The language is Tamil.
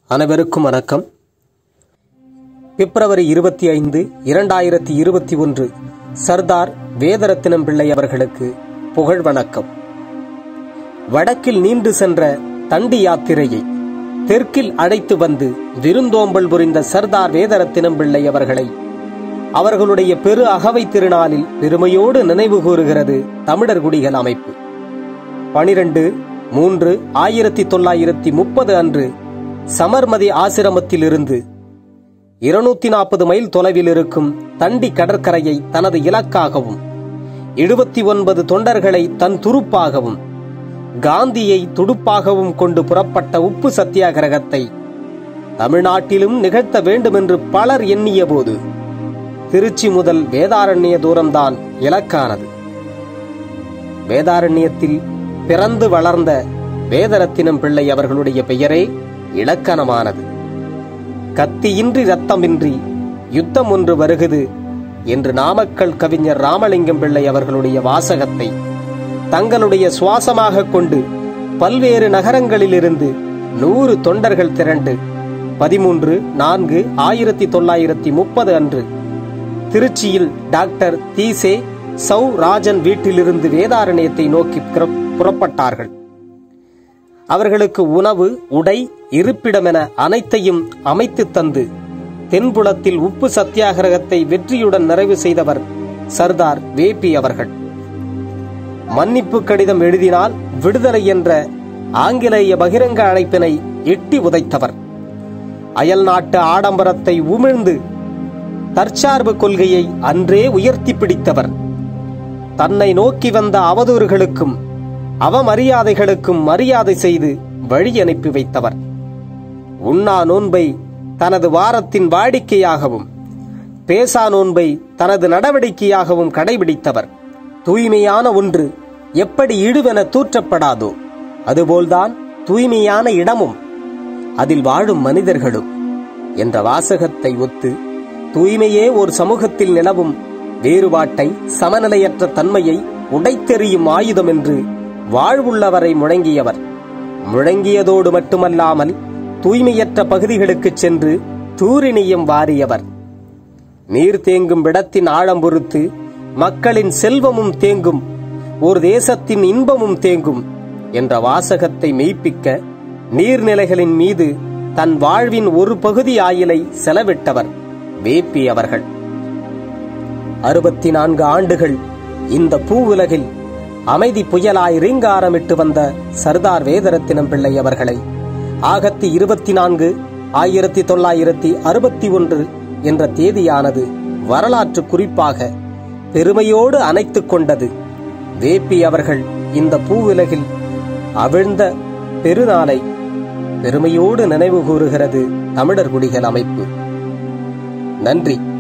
அனைவருக்கும் வணக்கம் பிப்ரவரி இருபத்தி ஐந்து இரண்டாயிரத்தி இருபத்தி ஒன்று சர்தார் வேதரத்தினம் பிள்ளை அவர்களுக்கு புகழ் வணக்கம் வடக்கில் நீண்டு சென்ற தண்டி யாத்திரையை தெற்கில் அழைத்து வந்து விருந்தோம்பல் புரிந்த சர்தார் வேதரத்தினம் பிள்ளை அவர்களை அவர்களுடைய பெரு அகவை திருநாளில் பெருமையோடு நினைவு கூறுகிறது தமிழர் குடிகள் அமைப்பு பனிரெண்டு மூன்று ஆயிரத்தி தொள்ளாயிரத்தி முப்பது அன்று சமர்மதி ஆசிரமத்திலிருந்து இருநூத்தி நாற்பது மைல் தொலைவில் இருக்கும் தண்டி கடற்கரையை தனது இலக்காகவும் எழுபத்தி ஒன்பது தொண்டர்களை தன் துருப்பாகவும் காந்தியை துடுப்பாகவும் கொண்டு புறப்பட்ட உப்பு சத்தியாகிரகத்தை தமிழ்நாட்டிலும் நிகழ்த்த வேண்டுமென்று பலர் எண்ணிய போது திருச்சி முதல் வேதாரண்ய தூரம்தான் இலக்கானது வேதாரண்யத்தில் பிறந்து வளர்ந்த வேதரத்தினம் பிள்ளை அவர்களுடைய பெயரே இலக்கணமானது கத்தியின்றி ரத்தமின்றி யுத்தம் ஒன்று வருகுது என்று நாமக்கல் கவிஞர் ராமலிங்கம் பிள்ளை அவர்களுடைய வாசகத்தை தங்களுடைய சுவாசமாக கொண்டு பல்வேறு நகரங்களிலிருந்து நூறு தொண்டர்கள் திரண்டு பதிமூன்று நான்கு ஆயிரத்தி தொள்ளாயிரத்தி முப்பது அன்று திருச்சியில் டாக்டர் தீசே சௌ ராஜன் வீட்டிலிருந்து வேதாரண்யத்தை நோக்கி புற- புறப்பட்டார்கள் அவர்களுக்கு உணவு உடை இருப்பிடம் என அனைத்தையும் அமைத்து தந்து தென்புலத்தில் உப்பு சத்தியாகிரகத்தை வெற்றியுடன் நிறைவு செய்தவர் சர்தார் வேபி அவர்கள் மன்னிப்பு கடிதம் எழுதினால் விடுதலை என்ற ஆங்கிலேய பகிரங்க அழைப்பினை எட்டி உதைத்தவர் அயல் நாட்டு ஆடம்பரத்தை உமிழ்ந்து தற்சார்பு கொள்கையை அன்றே உயர்த்தி பிடித்தவர் தன்னை நோக்கி வந்த அவதூறுகளுக்கும் அவமரியாதைகளுக்கும் மரியாதை செய்து வழி அனுப்பி வைத்தவர் உண்ணா நோன்பை தனது வாரத்தின் வாடிக்கையாகவும் பேசா நோன்பை தனது நடவடிக்கையாகவும் கடைபிடித்தவர் தூய்மையான ஒன்று எப்படி இழுவென தூற்றப்படாதோ அதுபோல்தான் தூய்மையான இடமும் அதில் வாழும் மனிதர்களும் என்ற வாசகத்தை ஒத்து தூய்மையே ஒரு சமூகத்தில் நிலவும் வேறுபாட்டை சமநிலையற்ற தன்மையை உடைத்தெறியும் ஆயுதம் என்று வாழ்வுள்ளவரை முழங்கியவர் முழங்கியதோடு மட்டுமல்லாமல் தூய்மையற்ற பகுதிகளுக்குச் சென்று தூரிணியம் வாரியவர் நீர் தேங்கும் விடத்தின் ஆழம் பொறுத்து மக்களின் செல்வமும் தேங்கும் ஒரு தேசத்தின் இன்பமும் தேங்கும் என்ற வாசகத்தை மெய்ப்பிக்க நீர்நிலைகளின் மீது தன் வாழ்வின் ஒரு பகுதி ஆயிலை செலவிட்டவர் வேப்பி அவர்கள் அறுபத்தி நான்கு ஆண்டுகள் இந்த பூவுலகில் அமைதி புயலாய் ரீங்காரமிட்டு வந்த சர்தார் வேதரத்தினம் பிள்ளை அவர்களை ஆகத்தி இருபத்தி நான்கு ஆயிரத்தி தொள்ளாயிரத்தி அறுபத்தி ஒன்று என்ற தேதியானது வரலாற்று குறிப்பாக பெருமையோடு அணைத்துக் கொண்டது வேப்பி அவர்கள் இந்த பூவுலகில் அவிழ்ந்த பெருநாளை பெருமையோடு நினைவு கூறுகிறது தமிழர் குடிகள் அமைப்பு நன்றி